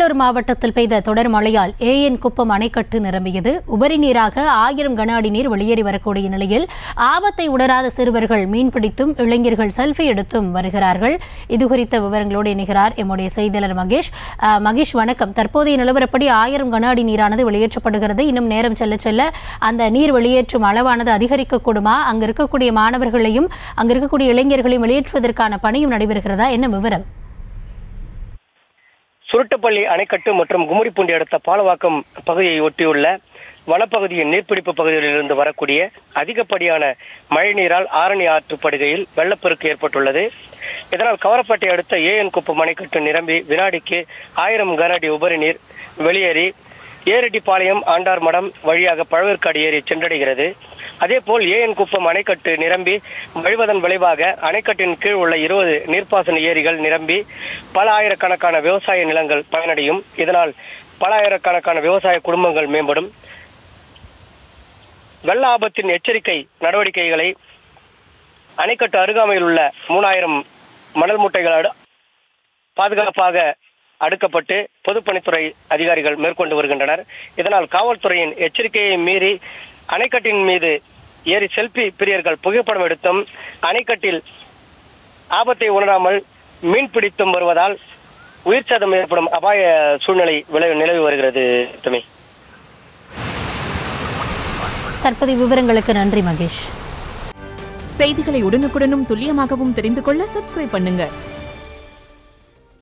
திருவள்ளூர் மாவட்டத்தில் பெய்த தொடர் மழையால் ஏஎன் குப்பம் அணைக்கட்டு நிரம்பியது உபரி நீராக ஆயிரம் கன அடி நீர் வெளியேறி வரக்கூடிய நிலையில் ஆபத்தை உணராத சிறுவர்கள் மீன்பிடித்தும் இளைஞர்கள் செல்ஃபி எடுத்தும் வருகிறார்கள் இது குறித்த விவரங்களோடு இணைகிறார் எம்முடைய செய்தியாளர் மகேஷ் அஹ், மகேஷ் வணக்கம் தற்போதைய நிலவரப்படி ஆயிரம் கன அடி நீரானது வெளியேற்றப்படுகிறது இன்னும் நேரம் செல்ல செல்ல அந்த நீர் வெளியேற்றும் அளவானது அதிகரிக்கக்கூடுமா அங்கு இருக்கக்கூடிய மாணவர்களையும் அங்கு இருக்கக்கூடிய இளைஞர்களையும் வெளியேற்றுவதற்கான பணியும் நடைபெறுகிறதா என்ன விவரம் சுருட்டுப்பள்ளி அணைக்கட்டு மற்றும் கும்மிடிப்பூண்டி அடுத்த பாலவாக்கம் பகுதியை ஒட்டியுள்ள வனப்பகுதியின் நீர்பிடிப்பு பகுதிகளிலிருந்து வரக்கூடிய அதிகப்படியான மழைநீரால் ஆரணி ஆற்றுப்படுகையில் வெள்ளப்பெருக்கு ஏற்பட்டுள்ளது இதனால் கவரப்பட்டை அடுத்த ஏஎன் குப்பம் அணைக்கட்டு நிரம்பி வினாடிக்கு ஆயிரம் கன அடி உபரி நீர் வெளியேறி ஏரடிப்பாளையம் ஆண்டார் மடம் வழியாக பழவேற்காடு ஏரி சென்றடைகிறது அதேபோல் ஏஎன் குப்பம் அணைக்கட்டு நிரம்பி வழிவதன் விளைவாக அணைக்கட்டின் கீழ் உள்ள இருபது நீர்ப்பாசன ஏரிகள் நிரம்பி பல ஆயிரக்கணக்கான விவசாய நிலங்கள் பயனடையும் இதனால் பல ஆயிரக்கணக்கான விவசாய குடும்பங்கள் மேம்படும் வெள்ள ஆபத்தின் எச்சரிக்கை நடவடிக்கைகளை அணைக்கட்டு அருகாமையில் உள்ள மூணாயிரம் மணல் மூட்டைகள் அடு- பாதுகாப்பாக அடுக்கப்பட்டு பொதுப்பணித்துறை அதிகாரிகள் மேற்கொண்டு வருகின்றனர் இதனால் காவல்துறையின் எச்சரிக்கையை மீறி அணைக்கட்டின் மீது ஏறி செல்பி பிரியர்கள் புகைப்படம் எடுத்தும் அணைக்கட்டில் ஆபத்தை உணராமல் மீன் பிடித்தும் வருவதால் உயிர் சேதம் ஏற்படும் அபாய சூழ்நிலை விளை நிலவி வருகிறது துமி தற்போதைய விவரங்களுக்கு நன்றி மகேஷ் செய்திகளை உடனுக்குடனும் துல்லியமாகவும் தெரிந்து கொள்ள சப்ஸ்கிரைப் பண்ணுங்க